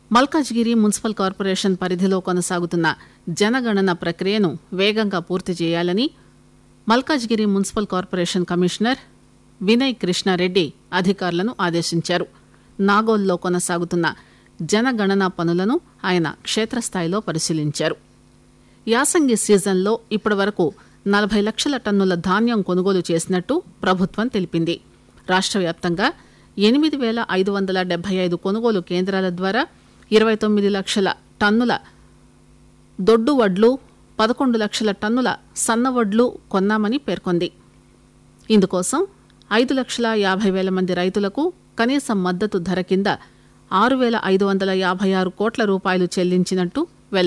Malkajgiri municipal corporation పరిధిలో కొనసాగుతున్న జనగణన ప్రక్రియను వేగంగా పూర్తి చేయాలని Malkajgiri municipal corporation commissioner Vinay Krishna Reddy అధికారులను ఆదేశించారు నాగోల్లో కొనసాగుతున్న జనగణన పనులను ఆయన క్షేత్రస్థాయిలో పరిశీలించారు యాసంగి సీజన్లో ఇప్పటివరకు నలభై లక్షల టన్నుల ధాన్యం కొనుగోలు చేసినట్టు ప్రభుత్వం తెలిపింది రాష్ట్ర వ్యాప్తంగా ఎనిమిది వేల ఐదు వందల డెబ్బై ఐదు కొనుగోలు కేంద్రాల ద్వారా ఇరవై తొమ్మిది లక్షల టన్నుల దొడ్డు వడ్లు పదకొండు లక్షల టన్నుల సన్న వడ్లు కొన్నామని పేర్కొంది ఇందుకోసం ఐదు లక్షల యాభై వేల మంది రైతులకు కనీస మద్దతు ధర కింద ఆరు వేల ఐదు వందల యాభై ఆరు కోట్ల రూపాయలు చెల్లించినట్టు